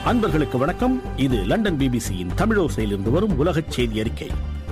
அன்பர்களுக்கு வணக்கம் இது லண்டன் பிபிசியின் தமிழோசையிலிருந்து வரும் உலகச் செய்தி அறிக்கை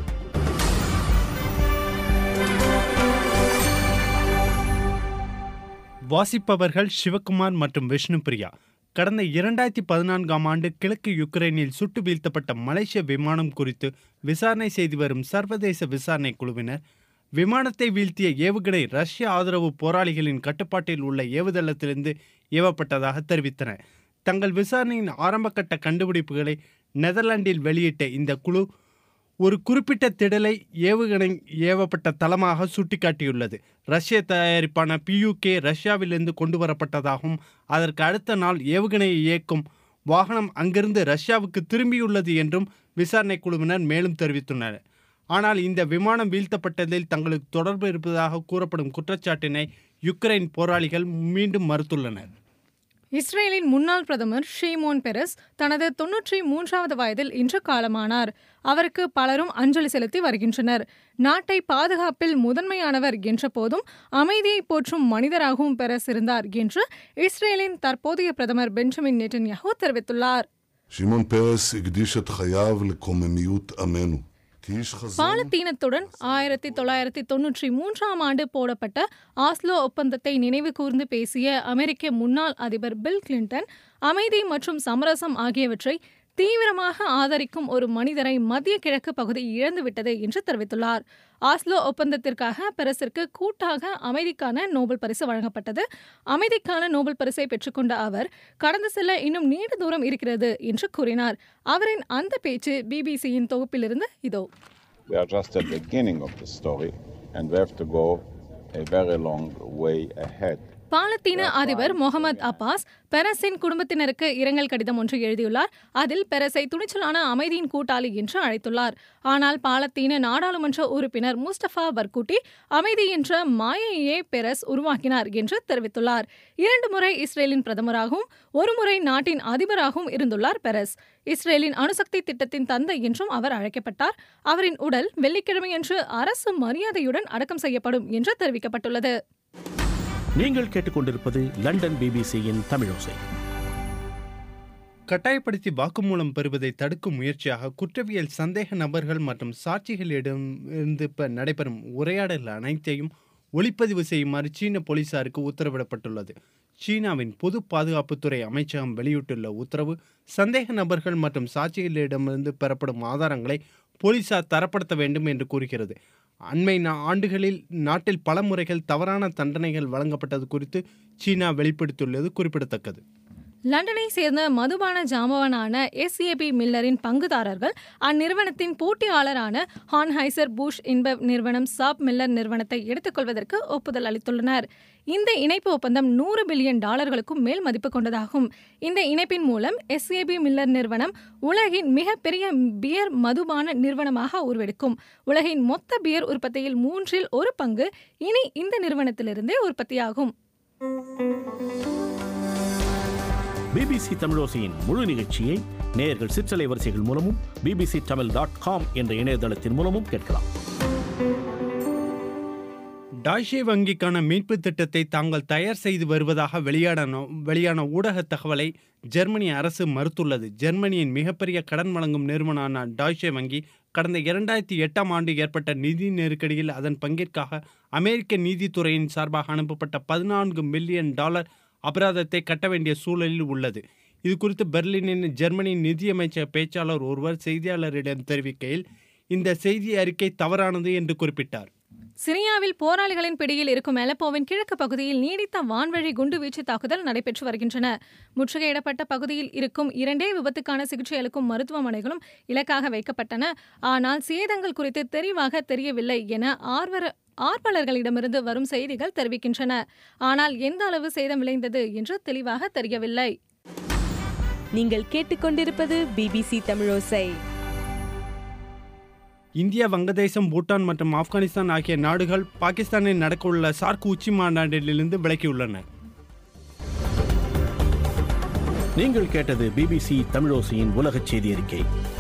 வாசிப்பவர்கள் சிவகுமார் மற்றும் விஷ்ணுபிரியா கடந்த இரண்டாயிரத்தி பதினான்காம் ஆண்டு கிழக்கு யுக்ரைனில் சுட்டு வீழ்த்தப்பட்ட மலேசிய விமானம் குறித்து விசாரணை செய்து வரும் சர்வதேச விசாரணை குழுவினர் விமானத்தை வீழ்த்திய ஏவுகணை ரஷ்ய ஆதரவு போராளிகளின் கட்டுப்பாட்டில் உள்ள ஏவுதளத்திலிருந்து ஏவப்பட்டதாக தெரிவித்தனர் தங்கள் விசாரணையின் ஆரம்பகட்ட கண்டுபிடிப்புகளை நெதர்லாந்தில் வெளியிட்ட இந்த குழு ஒரு குறிப்பிட்ட திடலை ஏவுகணை ஏவப்பட்ட தளமாக சுட்டிக்காட்டியுள்ளது ரஷ்ய தயாரிப்பான பியூகே ரஷ்யாவிலிருந்து கொண்டு வரப்பட்டதாகவும் அதற்கு அடுத்த நாள் ஏவுகணையை இயக்கும் வாகனம் அங்கிருந்து ரஷ்யாவுக்கு திரும்பியுள்ளது என்றும் விசாரணை குழுவினர் மேலும் தெரிவித்துள்ளனர் ஆனால் இந்த விமானம் வீழ்த்தப்பட்டதில் தங்களுக்கு தொடர்பு இருப்பதாக கூறப்படும் குற்றச்சாட்டினை யுக்ரைன் போராளிகள் மீண்டும் மறுத்துள்ளனர் இஸ்ரேலின் முன்னாள் பிரதமர் ஷீமோன் பெரஸ் தனது தொன்னூற்றி மூன்றாவது வயதில் இன்று காலமானார் அவருக்கு பலரும் அஞ்சலி செலுத்தி வருகின்றனர் நாட்டை பாதுகாப்பில் முதன்மையானவர் என்ற போதும் அமைதியை போற்றும் மனிதராகவும் பெரஸ் இருந்தார் என்று இஸ்ரேலின் தற்போதைய பிரதமர் பெஞ்சமின் நெட்டன்யாஹூ தெரிவித்துள்ளார் שמעון פרס הקדיש את חייו לקוממיות עמנו. כאיש חזון... பாலத்தீனத்துடன் ஆயிரத்தி தொள்ளாயிரத்தி தொன்னூற்றி மூன்றாம் ஆண்டு போடப்பட்ட ஆஸ்லோ ஒப்பந்தத்தை நினைவு கூர்ந்து பேசிய அமெரிக்க முன்னாள் அதிபர் பில் கிளின்டன் அமைதி மற்றும் சமரசம் ஆகியவற்றை தீவிரமாக ஆதரிக்கும் ஒரு மனிதரை மத்திய கிழக்கு பகுதி இழந்துவிட்டது என்று தெரிவித்துள்ளார் ஆஸ்லோ ஒப்பந்தத்திற்காக பெரசிற்கு கூட்டாக அமைதிக்கான நோபல் பரிசு வழங்கப்பட்டது அமைதிக்கான நோபல் பரிசை பெற்றுக்கொண்ட அவர் கடந்து செல்ல இன்னும் நீண்ட தூரம் இருக்கிறது என்று கூறினார் அவரின் அந்த பேச்சு பிபிசியின் தொகுப்பிலிருந்து இதோ We are just at the beginning of the story, and we have to go a very long way ahead. பாலத்தீன அதிபர் முகமது அப்பாஸ் பெரஸின் குடும்பத்தினருக்கு இரங்கல் கடிதம் ஒன்று எழுதியுள்ளார் அதில் பெரஸை துணிச்சலான அமைதியின் கூட்டாளி என்று அழைத்துள்ளார் ஆனால் பாலத்தீன நாடாளுமன்ற உறுப்பினர் முஸ்டபா பர்கூட்டி அமைதி என்ற மாயையே பெரஸ் உருவாக்கினார் என்று தெரிவித்துள்ளார் இரண்டு முறை இஸ்ரேலின் பிரதமராகவும் ஒருமுறை நாட்டின் அதிபராகவும் இருந்துள்ளார் பெரஸ் இஸ்ரேலின் அணுசக்தி திட்டத்தின் தந்தை என்றும் அவர் அழைக்கப்பட்டார் அவரின் உடல் வெள்ளிக்கிழமையன்று அரசு மரியாதையுடன் அடக்கம் செய்யப்படும் என்று தெரிவிக்கப்பட்டுள்ளது நீங்கள் கேட்டுக்கொண்டிருப்பது லண்டன் பிபிசியின் தமிழோசை கட்டாயப்படுத்தி வாக்குமூலம் பெறுவதை தடுக்கும் முயற்சியாக குற்றவியல் சந்தேக நபர்கள் மற்றும் சாட்சிகளிடம் இருந்து இப்ப நடைபெறும் உரையாடல் அனைத்தையும் ஒளிப்பதிவு செய்யுமாறு சீன போலீசாருக்கு உத்தரவிடப்பட்டுள்ளது சீனாவின் பொது பாதுகாப்புத்துறை அமைச்சகம் வெளியிட்டுள்ள உத்தரவு சந்தேக நபர்கள் மற்றும் சாட்சிகளிடமிருந்து பெறப்படும் ஆதாரங்களை போலீசார் தரப்படுத்த வேண்டும் என்று கூறுகிறது அண்மை நா- ஆண்டுகளில் நாட்டில் பல முறைகள் தவறான தண்டனைகள் வழங்கப்பட்டது குறித்து சீனா வெளிப்படுத்தியுள்ளது குறிப்பிடத்தக்கது லண்டனை சேர்ந்த மதுபான ஜாம்பவானான எஸ்ஏபி மில்லரின் பங்குதாரர்கள் அந்நிறுவனத்தின் போட்டியாளரான ஹான்ஹைசர் பூஷ் இன்ப நிறுவனம் சாப் மில்லர் நிறுவனத்தை எடுத்துக்கொள்வதற்கு ஒப்புதல் அளித்துள்ளனர் இந்த இணைப்பு ஒப்பந்தம் நூறு பில்லியன் டாலர்களுக்கும் மேல் மதிப்பு கொண்டதாகும் இந்த இணைப்பின் மூலம் எஸ்ஏபி மில்லர் நிறுவனம் உலகின் மிகப்பெரிய பியர் மதுபான நிறுவனமாக உருவெடுக்கும் உலகின் மொத்த பியர் உற்பத்தியில் மூன்றில் ஒரு பங்கு இனி இந்த நிறுவனத்திலிருந்தே உற்பத்தியாகும் பிபிசி தமிழோசையின் முழு நிகழ்ச்சியை நேயர்கள் சிற்றலை வரிசைகள் மூலமும் பிபிசி தமிழ் டாட் காம் என்ற இணையதளத்தின் மூலமும் கேட்கலாம் டாய்ஷே வங்கிக்கான மீட்பு திட்டத்தை தாங்கள் தயார் செய்து வருவதாக வெளியான வெளியான ஊடக தகவலை ஜெர்மனி அரசு மறுத்துள்ளது ஜெர்மனியின் மிகப்பெரிய கடன் வழங்கும் நிறுவனமான டாய்ஷே வங்கி கடந்த இரண்டாயிரத்தி எட்டாம் ஆண்டு ஏற்பட்ட நிதி நெருக்கடியில் அதன் பங்கிற்காக அமெரிக்க நீதித்துறையின் சார்பாக அனுப்பப்பட்ட பதினான்கு மில்லியன் டாலர் அபராதத்தை கட்ட வேண்டிய சூழலில் உள்ளது இது குறித்து பெர்லினின் ஜெர்மனி நிதியமைச்சர் பேச்சாளர் ஒருவர் செய்தியாளரிடம் தெரிவிக்கையில் இந்த செய்தி அறிக்கை தவறானது என்று குறிப்பிட்டார் சிரியாவில் போராளிகளின் பிடியில் இருக்கும் அலப்போவின் கிழக்கு பகுதியில் நீடித்த வான்வழி குண்டுவீச்சு தாக்குதல் நடைபெற்று வருகின்றன முற்றுகையிடப்பட்ட பகுதியில் இருக்கும் இரண்டே விபத்துக்கான சிகிச்சை அளிக்கும் மருத்துவமனைகளும் இலக்காக வைக்கப்பட்டன ஆனால் சேதங்கள் குறித்து தெளிவாக தெரியவில்லை என ஆர்வர ஆர்வலர்களிடமிருந்து வரும் செய்திகள் தெரிவிக்கின்றன ஆனால் எந்த அளவு சேதம் விளைந்தது என்று தெளிவாக தெரியவில்லை நீங்கள் கேட்டுக்கொண்டிருப்பது பிபிசி தமிழோசை இந்தியா வங்கதேசம் பூட்டான் மற்றும் ஆப்கானிஸ்தான் ஆகிய நாடுகள் பாகிஸ்தானில் நடக்கவுள்ள சார்க் உச்சி மாநாட்டிலிருந்து விலக்கியுள்ளன நீங்கள் கேட்டது பிபிசி தமிழோசையின் உலகச் செய்தி அறிக்கை